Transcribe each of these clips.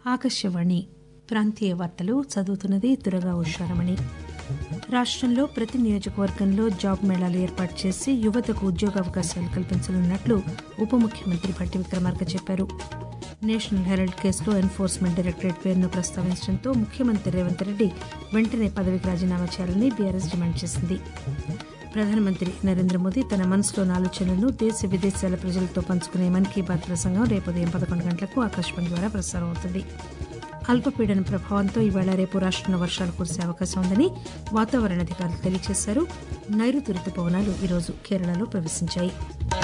ఆకాశవాణి ప్రాంతీయ వార్తలు చదువుతున్నది దురగా ఉషారమణి రాష్టంలో ప్రతి నియోజకవర్గంలో జాబ్ మేళాలు ఏర్పాటు చేసి యువతకు ఉద్యోగావకాశాలు కల్పించనున్నట్లు ఉప ముఖ్యమంత్రి భట్టి విక్రమార్క చెప్పారు నేషనల్ హెరాల్డ్ కేసులో ఎన్ఫోర్స్మెంట్ డైరెక్టరేట్ పేరును ప్రస్తావించడంతో ముఖ్యమంత్రి రేవంత్ రెడ్డి వెంటనే పదవికి రాజీనామా చేయాలని బీఆర్ఎస్ డిమాండ్ చేసింది ప్రధానమంత్రి నరేంద్ర మోదీ తన మనసులోని ఆలోచనలను దేశ విదేశాల ప్రజలతో పంచుకునే మన్ కీ బాత్ ప్రసంగం రేపు ఉదయం పదకొండు గంటలకు ఆకాశవాణి ద్వారా ప్రసారం అవుతుంది అల్పపీడన ప్రభావంతో ఈవేళ రేపు రాష్టంలో వర్షాలు కురిసే అవకాశం ఉందని వాతావరణ అధికారులు తెలియజేశారు నైరుతి రుతుపవనాలు ఈరోజు కేరళలో ప్రవేశించాయి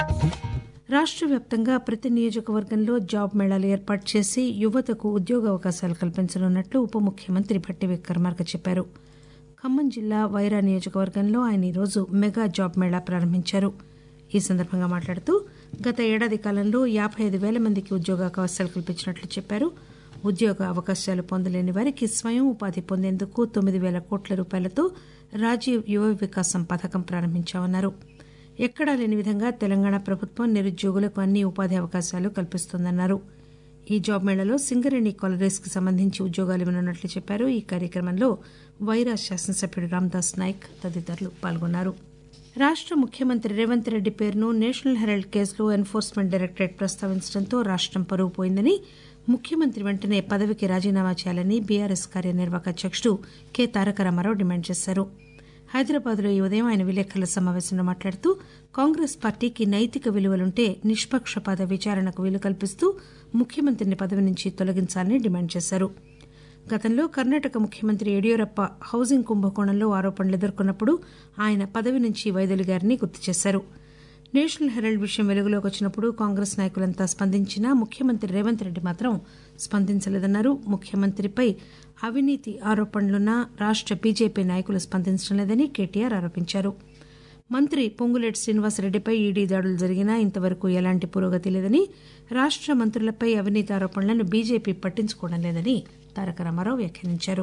రాష్ట వ్యాప్తంగా ప్రతి నియోజకవర్గంలో జాబ్ మేళాలు ఏర్పాటు చేసి యువతకు ఉద్యోగావకాశాలు కల్పించనున్నట్లు ఉప ముఖ్యమంత్రి భట్టి విక్రమార్క చెప్పారు ఖమ్మం జిల్లా వైరా నియోజకవర్గంలో ఆయన ఈరోజు మెగా జాబ్ మేళా ప్రారంభించారు ఈ సందర్భంగా మాట్లాడుతూ గత ఏడాది కాలంలో యాబై ఐదు పేల మందికి ఉద్యోగావకాశాలు కల్పించినట్లు చెప్పారు ఉద్యోగ అవకాశాలు పొందలేని వారికి స్వయం ఉపాధి పొందేందుకు తొమ్మిది పేల కోట్ల రూపాయలతో రాజీవ్ యువ వికాసం పథకం ప్రారంభించామన్నారు ఎక్కడా లేని విధంగా తెలంగాణ ప్రభుత్వం నిరుద్యోగులకు అన్ని ఉపాధి అవకాశాలు కల్పిస్తోందన్నారు ఈ జాబ్ మేళాలో సింగరేణి కాలరీస్ కి సంబంధించి ఉద్యోగాలు ఇవ్వనున్నట్లు చెప్పారు ఈ కార్యక్రమంలో వైరా శాసనసభ్యుడు రామదాస్ నాయక్ తదితరులు పాల్గొన్నారు రాష్ట ముఖ్యమంత్రి రేవంత్ రెడ్డి పేరును నేషనల్ హెరాల్డ్ కేసులో ఎన్ఫోర్స్మెంట్ డైరెక్టరేట్ ప్రస్తావించడంతో రాష్టం పరువు పోయిందని ముఖ్యమంత్రి వెంటనే పదవికి రాజీనామా చేయాలని బీఆర్ఎస్ కార్యనిర్వాహక అధ్యకుడు కె తారక రామారావు డిమాండ్ చేశారు హైదరాబాద్ లో ఈ ఉదయం ఆయన విలేకరుల సమావేశంలో మాట్లాడుతూ కాంగ్రెస్ పార్టీకి నైతిక విలువలుంటే నిష్పక్షపాత విచారణకు వీలు కల్పిస్తూ ముఖ్యమంత్రిని పదవి నుంచి తొలగించాలని డిమాండ్ చేశారు గతంలో కర్ణాటక ముఖ్యమంత్రి యడియూరప్ప హౌసింగ్ కుంభకోణంలో ఆరోపణలు ఎదుర్కొన్నప్పుడు ఆయన పదవి నుంచి వైదొలిగారని గుర్తు చేశారు నేషనల్ హెరాల్డ్ విషయం వెలుగులోకి వచ్చినప్పుడు కాంగ్రెస్ నాయకులంతా స్పందించినా ముఖ్యమంత్రి రేవంత్ రెడ్డి మాత్రం స్పందించలేదన్నారు ముఖ్యమంత్రిపై అవినీతి ఆరోపణలున్నా రాష్ట బీజేపీ నాయకులు స్పందించడం లేదని కేటీఆర్ ఆరోపించారు మంత్రి పొంగులేటి శ్రీనివాసరెడ్డిపై ఈడీ దాడులు జరిగినా ఇంతవరకు ఎలాంటి పురోగతి లేదని రాష్ట మంత్రులపై అవినీతి ఆరోపణలను బీజేపీ పట్టించుకోవడం లేదని తారక రామారావు వ్యాఖ్యానించారు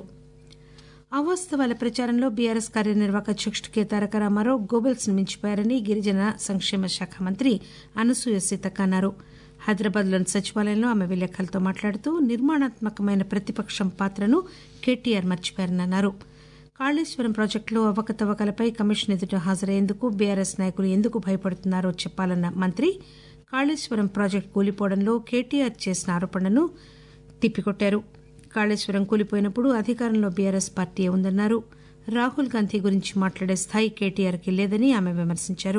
అవాస్తవాల ప్రచారంలో బీఆర్ఎస్ కార్యనిర్వాహక అధ్యకుడు కె తారక రామారావు గోబెల్స్ ను మించిపోయారని గిరిజన సంక్షేమ శాఖ మంత్రి అనసూయ సీతక్క అన్నారు హైదరాబాద్ లోని సచివాలయంలో ఆమె విలేకరులతో మాట్లాడుతూ నిర్మాణాత్మకమైన ప్రతిపక్షం పాత్రను కేటీఆర్ మర్చిపోయారని అన్నారు కాళేశ్వరం ప్రాజెక్టులో అవకతవకలపై కమిషన్ ఎదుట హాజరయ్యేందుకు బీఆర్ఎస్ నాయకులు ఎందుకు భయపడుతున్నారో చెప్పాలన్న మంత్రి కాళేశ్వరం ప్రాజెక్టు కూలిపోవడంలో కేటీఆర్ చేసిన ఆరోపణలను తిప్పికొట్టారు కాళేశ్వరం కూలిపోయినప్పుడు అధికారంలో బీఆర్ఎస్ పార్టీ ఉందన్నారు రాహుల్ గాంధీ గురించి మాట్లాడే స్థాయి కేటీఆర్కి లేదని ఆమె విమర్శించారు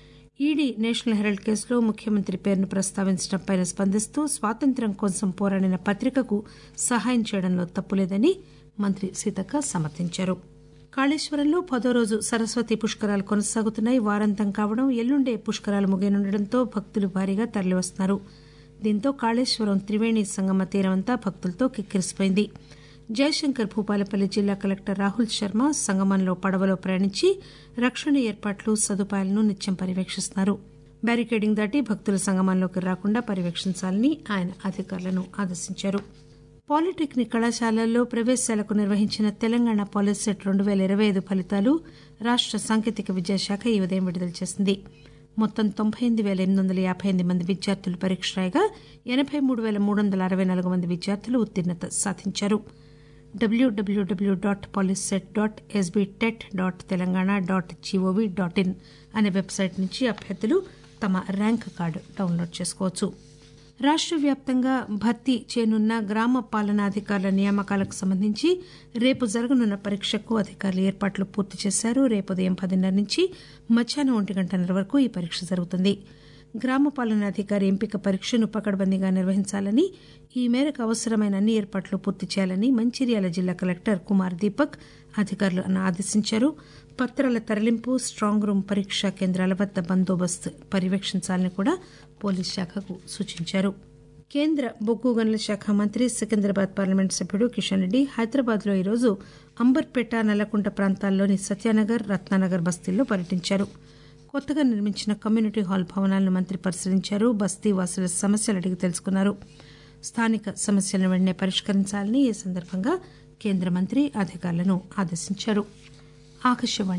ఈడీ నేషనల్ హెరాల్డ్ కేసులో ముఖ్యమంత్రి పేరును ప్రస్తావించడంపై స్పందిస్తూ స్వాతంత్ర్యం కోసం పోరాడిన పత్రికకు సహాయం చేయడంలో తప్పులేదని మంత్రి సీతక్క సమర్థించారు కాళేశ్వరంలో పదో రోజు సరస్వతి పుష్కరాలు కొనసాగుతున్నాయి వారాంతం కావడం ఎల్లుండే పుష్కరాలు ముగియనుండటంతో భక్తులు భారీగా తరలివస్తున్నారు దీంతో కాళేశ్వరం త్రివేణి సంగమ తీరమంతా భక్తులతో కిక్కిరిసిపోయింది జయశంకర్ భూపాలపల్లి జిల్లా కలెక్టర్ రాహుల్ శర్మ సంగమంలో పడవలో ప్రయాణించి రక్షణ ఏర్పాట్లు సదుపాయాలను నిత్యం పర్యవేక్షిస్తున్నారు బ్యారికేడింగ్ దాటి భక్తుల సంగమంలోకి రాకుండా పర్యవేక్షించాలని ఆయన అధికారులను ఆదేశించారు పాలిటెక్నిక్ కళాశాలల్లో ప్రవేశాలకు నిర్వహించిన తెలంగాణ పాలిసెట్ రెండు పేల ఇరవై ఐదు ఫలితాలు రాష్ట సాంకేతిక విద్యాశాఖ ఈ ఉదయం విడుదల చేసింది మొత్తం తొంభై ఎనిమిది పేల ఎనిమిది వందల యాభై ఎనిమిది మంది విద్యార్థులు పరీక్ష రాయగా ఎనబై మూడు పేల మూడు వందల అరవై నాలుగు మంది విద్యార్థులు ఉత్తీర్ణత సాధించారు W W W dot polycet dot S B tet dot Telangana dot G O V dot in అనే వెబ్సైట్ నుంచి అభ్యర్థులు తమ ర్యాంక్ కార్డు డౌన్లోడ్ చేసుకోవచ్చు రాష్ట వ్యాప్తంగా భర్తీ చేయనున్న గ్రామ పాలనాధికారుల నియామకాలకు సంబంధించి రేపు జరగనున్న పరీక్షకు అధికారులు ఏర్పాట్లు పూర్తి చేశారు రేపు ఉదయం పదిన్నర నుంచి మధ్యాహ్నం ఒంటి గంటన్నర వరకు ఈ పరీక్ష జరుగుతుంది గ్రామ పాలనాధికారి ఎంపిక పరీక్షను పకడ్బందీగా నిర్వహించాలని ఈ మేరకు అవసరమైన అన్ని ఏర్పాట్లు పూర్తి చేయాలని మంచిర్యాల జిల్లా కలెక్టర్ కుమార్ దీపక్ అధికారులను ఆదేశించారు పత్రాల తరలింపు స్టాంగ్ రూమ్ పరీక్షా కేంద్రాల వద్ద బందోబస్తు పర్యవేక్షించాలని కూడా పోలీస్ శాఖకు సూచించారు కేంద్ర బొగ్గు గనుల శాఖ మంత్రి సికింద్రాబాద్ పార్లమెంట్ సభ్యుడు కిషన్ రెడ్డి హైదరాబాద్ లో ఈరోజు అంబర్పేట నల్లకుంట ప్రాంతాల్లోని సత్యానగర్ రత్నానగర్ బస్తీల్లో పర్యటించారు కొత్తగా నిర్మించిన కమ్యూనిటీ హాల్ భవనాలను మంత్రి పరిశీలించారు బస్తీ వాసుల సమస్యలు అడిగి తెలుసుకున్నారు స్థానిక సమస్యలను వెంటనే పరిష్కరించాలని ఈ సందర్భంగా కేంద్ర మంత్రి అధికారులను ఆదేశించారు ఆకాశవాణి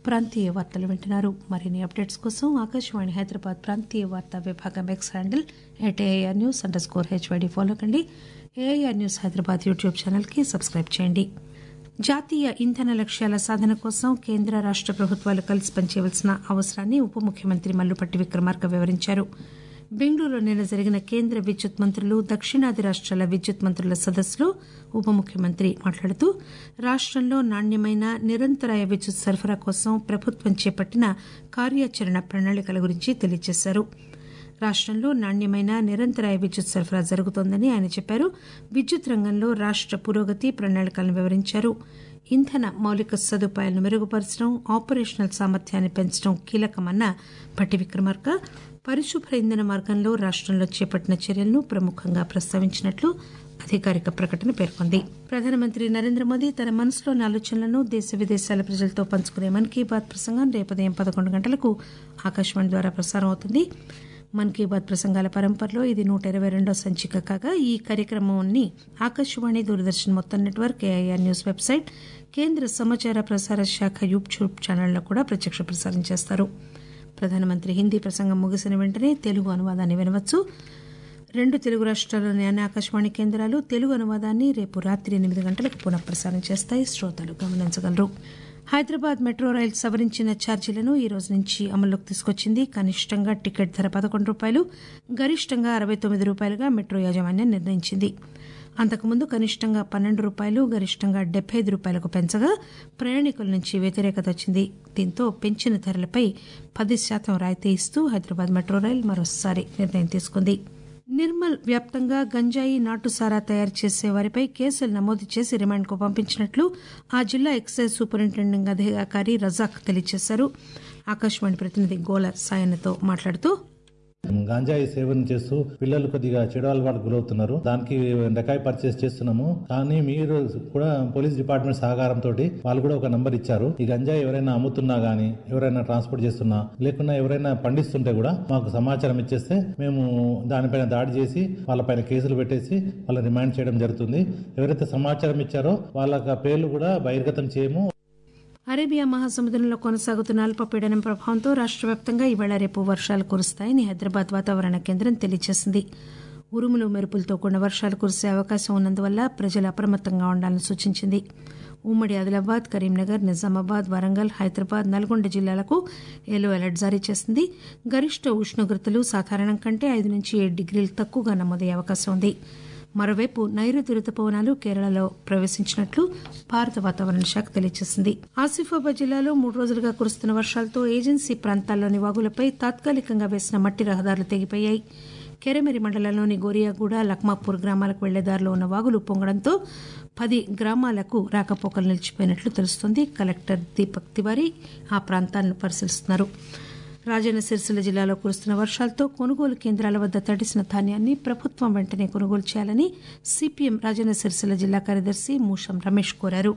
ప్రాంతీయ వార్తలు వింటున్నారు మరిన్ని అప్డేట్స్ కోసం ఆకాశవాణి హైదరాబాద్ ప్రాంతీయ వార్తా విభాగం X handle at A I R news under score H Y D follow కండి ఏఐఆర్ న్యూస్ హైదరాబాద్ యూట్యూబ్ ఛానల్కి సబ్స్క్రైబ్ చేయండి జాతీయ ఇంధన లక్ష్యాల సాధన కోసం కేంద్ర రాష్ట ప్రభుత్వాలు కలిసి పనిచేయవలసిన అవసరాన్ని ఉప ముఖ్యమంత్రి మల్లుపట్టి విక్రమార్క వివరించారు బెంగళూరులో నిన్న జరిగిన కేంద్ర విద్యుత్ మంత్రులు దక్షిణాది రాష్టాల విద్యుత్ మంత్రుల సదస్సులో ఉప ముఖ్యమంత్రి మాట్లాడుతూ రాష్టంలో నాణ్యమైన నిరంతరాయ విద్యుత్ సరఫరా కోసం ప్రభుత్వం చేపట్టిన కార్యాచరణ ప్రణాళికల గురించి తెలియజేశారు రాష్టంలో నాణ్యమైన నిరంతరాయ విద్యుత్ సరఫరా జరుగుతోందని ఆయన చెప్పారు విద్యుత్ రంగంలో రాష్ట పురోగతి ప్రణాళికలను వివరించారు ఇంధన మౌలిక సదుపాయాలను మెరుగుపరచడం ఆపరేషనల్ సామర్థ్యాన్ని పెంచడం కీలకమన్న భట్టి విక్రమార్క పరిశుభ్ర ఇంధన మార్గంలో రాష్టంలో చేపట్టిన చర్యలను ప్రముఖంగా ప్రస్తావించినట్లు అధికారిక ప్రకటన పేర్కొంది ప్రధానమంత్రి నరేంద్ర మోదీ తన మనసులోని ఆలోచనలను దేశ విదేశాల ప్రజలతో పంచుకునే మన్ కీ బాత్ ప్రసంగం రేపు ఉదయం పదకొండు గంటలకు ఆకాశవాణి ద్వారా ప్రసారం అవుతుంది మన్ కీ బాత్ ప్రసంగాల పరంపరలో ఇది నూట ఇరవై రెండో సంచిక కాగా ఈ కార్యక్రమాన్ని ఆకాశవాణి దూరదర్శన్ మొత్తం నెట్వర్క్ ఏఐఆర్ న్యూస్ వెబ్సైట్ కేంద్ర సమాచార ప్రసార శాఖ యూట్యూబ్ ఛానళ్లలో కూడా ప్రత్యక్ష ప్రసారం చేస్తారు ప్రధానమంత్రి హిందీ ప్రసంగం ముగిసిన వెంటనే తెలుగు అనువాదాన్ని వినవచ్చు రెండు తెలుగు రాష్ట్రాల్లోని అన్ని ఆకాశవాణి కేంద్రాలు తెలుగు అనువాదాన్ని రేపు రాత్రి ఎనిమిది గంటలకు పునఃప్రసారం చేస్తాయి శ్రోతలు గమనించగలరు హైదరాబాద్ మెట్రో రైలు సవరించిన ఛార్జీలను ఈ రోజు నుంచి అమల్లోకి తీసుకొచ్చింది కనిష్టంగా టికెట్ ధర పదకొండు రూపాయలు గరిష్టంగా అరవై తొమ్మిది రూపాయలుగా మెట్రో యాజమాన్యం నిర్ణయించింది అంతకుముందు కనిష్టంగా పన్నెండు రూపాయలు గరిష్టంగా డెబ్బై ఐదు రూపాయలకు పెంచగా ప్రయాణికుల నుంచి వ్యతిరేకత వచ్చింది దీంతో పెంచిన ధరలపై పది శాతం రాయితీ ఇస్తూ హైదరాబాద్ మెట్రో రైలు మరోసారి నిర్ణయం తీసుకుంది నిర్మల్ వ్యాప్తంగా గంజాయి నాటుసారా తయారు చేసే వారిపై కేసులు నమోదు చేసి రిమాండ్కు పంపించినట్లు ఆ జిల్లా ఎక్సైజ్ సూపరింటెండెంట్ అధికారి రజాక్ తెలియజేశారు ఆకాశవాణి ప్రతినిధి గోల సాయన్నతో మాట్లాడుతూ గాంజాయి సేవన చేస్తూ పిల్లలు కొద్దిగా చెడు అలవాటు గురవుతున్నారు దానికి డకాయి పర్చేస్ చేస్తున్నాము కానీ మీరు కూడా పోలీస్ డిపార్ట్మెంట్ సహకారంతో వాళ్ళు కూడా ఒక నంబర్ ఇచ్చారు ఈ గంజాయి ఎవరైనా అమ్ముతున్నా గానీ ఎవరైనా ట్రాన్స్పోర్ట్ చేస్తున్నా లేకున్నా ఎవరైనా పండిస్తుంటే కూడా మాకు సమాచారం ఇచ్చేస్తే మేము దానిపైన దాడి చేసి వాళ్ళపైన కేసులు పెట్టేసి వాళ్ళ రిమాండ్ చేయడం జరుగుతుంది ఎవరైతే సమాచారం ఇచ్చారో వాళ్ళ పేర్లు కూడా బహిర్గతం చేయము అరేబియా మహాసముద్రంలో కొనసాగుతున్న అల్పపీడనం ప్రభావంతో రాష్ట్ర వ్యాప్తంగా ఇవాళ రేపు వర్షాలు కురుస్తాయని హైదరాబాద్ వాతావరణ కేంద్రం తెలియజేసింది ఉరుములు మెరుపులతో కూడిన వర్షాలు కురిసే అవకాశం ఉన్నందువల్ల ప్రజలు అప్రమత్తంగా ఉండాలని సూచించింది ఉమ్మడి ఆదిలాబాద్ కరీంనగర్ నిజామాబాద్ వరంగల్ హైదరాబాద్ నల్గొండ జిల్లాలకు ఎల్లో అలర్ట్ జారీ చేసింది గరిష్ట ఉష్ణోగ్రతలు సాధారణం కంటే ఐదు నుంచి ఏడు డిగ్రీలు తక్కువగా నమోదయ్యే అవకాశం ఉంది మరోవైపు నైరుతి రుతుపవనాలు కేరళలో ప్రవేశించినట్లు భారత వాతావరణ శాఖ తెలియజేసింది ఆసిఫాబాద్ జిల్లాలో మూడు రోజులుగా కురుస్తున్న వర్షాలతో ఏజెన్సీ ప్రాంతాల్లోని వాగులపై తాత్కాలికంగా వేసిన మట్టి రహదారులు తెగిపోయాయి కెరమెరి మండలంలోని గోరియాగూడ లక్మాపూర్ గ్రామాలకు వెళ్లే దారిలో ఉన్న వాగులు పొంగడంతో పది గ్రామాలకు రాకపోకలు నిలిచిపోయినట్లు తెలుస్తోంది కలెక్టర్ దీపక్ తివారీ ఆ ప్రాంతాలను పరిశీలిస్తున్నారు రాజన్న సిరిసిల్ల జిల్లాలో కురుస్తున్న వర్షాలతో కొనుగోలు కేంద్రాల వద్ద తడిసిన ధాన్యాన్ని ప్రభుత్వం వెంటనే కొనుగోలు చేయాలని సిపిఎం రాజన్న సిరిసిల్ల జిల్లా కార్యదర్శి మూషం రమేష్ కోరారు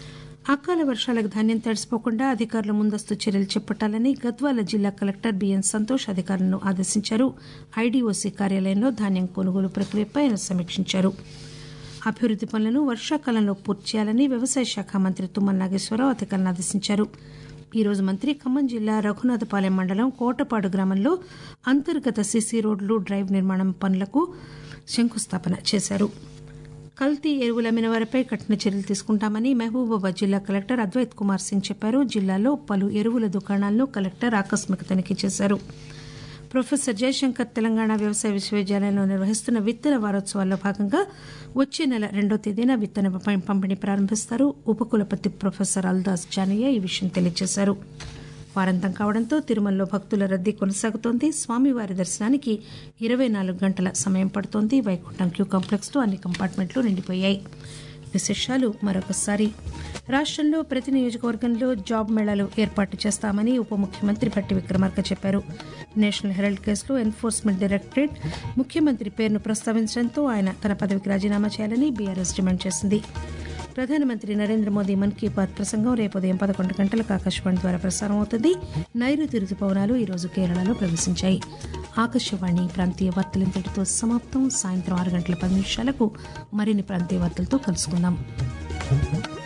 అకాల వర్షాలకు ధాన్యం తడిసిపోకుండా అధికారులు ముందస్తు చర్యలు చేపట్టాలని గద్వాల జిల్లా కలెక్టర్ బిఎన్ సంతోష్ అధికారులను ఆదేశించారు ఐడీఓసీ కార్యాలయంలో ధాన్యం కొనుగోలు ప్రక్రియపై ఆయన సమీక్షించారు అభివృద్ది పనులను వర్షాకాలంలో పూర్తి చేయాలని వ్యవసాయ శాఖ మంత్రి తుమ్మల నాగేశ్వరరావు అధికారులను ఆదేశించారు ఈ రోజు మంత్రి ఖమ్మం జిల్లా రఘునాథపాలెం మండలం కోటపాడు గ్రామంలో అంతర్గత సిసి రోడ్లు డ్రైవ్ నిర్మాణం పనులకు శంకుస్థాపన చేశారు కల్తీ ఎరువులు అమ్మిన వారిపై కఠిన చర్యలు తీసుకుంటామని మహబూబాబాద్ జిల్లా కలెక్టర్ అద్వైత్ కుమార్ సింగ్ చెప్పారు జిల్లాలో పలు ఎరువుల దుకాణాలను కలెక్టర్ ఆకస్మిక తనిఖీ చేశారు ప్రొఫెసర్ జయశంకర్ తెలంగాణ వ్యవసాయ విశ్వవిద్యాలయంలో నిర్వహిస్తున్న విత్తన వారోత్సవాల్లో భాగంగా వచ్చే నెల రెండో తేదీన విత్తన పంపిణీ ప్రారంభిస్తారు ఉపకులపతి ప్రొఫెసర్ అల్దాస్ జానయ్య ఈ విషయం తెలియజేశారు వారాంతం కావడంతో తిరుమలలో భక్తుల రద్దీ కొనసాగుతోంది స్వామివారి దర్శనానికి ఇరవై నాలుగు గంటల సమయం పడుతోంది వైకుంఠం క్యూ కాంప్లెక్స్ లో అన్ని కంపార్ట్మెంట్లు నిండిపోయాయి విశేషాలు మరొకసారి రాష్టంలో ప్రతి నియోజకవర్గంలో జాబ్ మేళాలు ఏర్పాటు చేస్తామని ఉప ముఖ్యమంత్రి భట్టి విక్రమార్క చెప్పారు నేషనల్ హెరాల్డ్ కేసులో ఎన్ఫోర్స్మెంట్ డైరెక్టరేట్ ముఖ్యమంత్రి పేరును ప్రస్తావించడంతో ఆయన తన పదవికి రాజీనామా చేయాలని బీఆర్ఎస్ డిమాండ్ చేసింది ప్రధానమంత్రి నరేంద్ర మోదీ మన్ కీ బాత్ ప్రసంగం రేపు ఉదయం పదకొండు గంటలకు ఆకాశవాణి ద్వారా ప్రసారం అవుతుంది నైరుతి రుతుపవనాలు ఈరోజు కేరళలో ప్రవేశించాయి ఆకాశవాణి ప్రాంతీయ వార్తలు ఇంతటితో సమాప్తం సాయంత్రం ఆరు గంటల పది నిమిషాలకు మరిన్ని ప్రాంతీయ వార్తలతో కలుసుకుందాం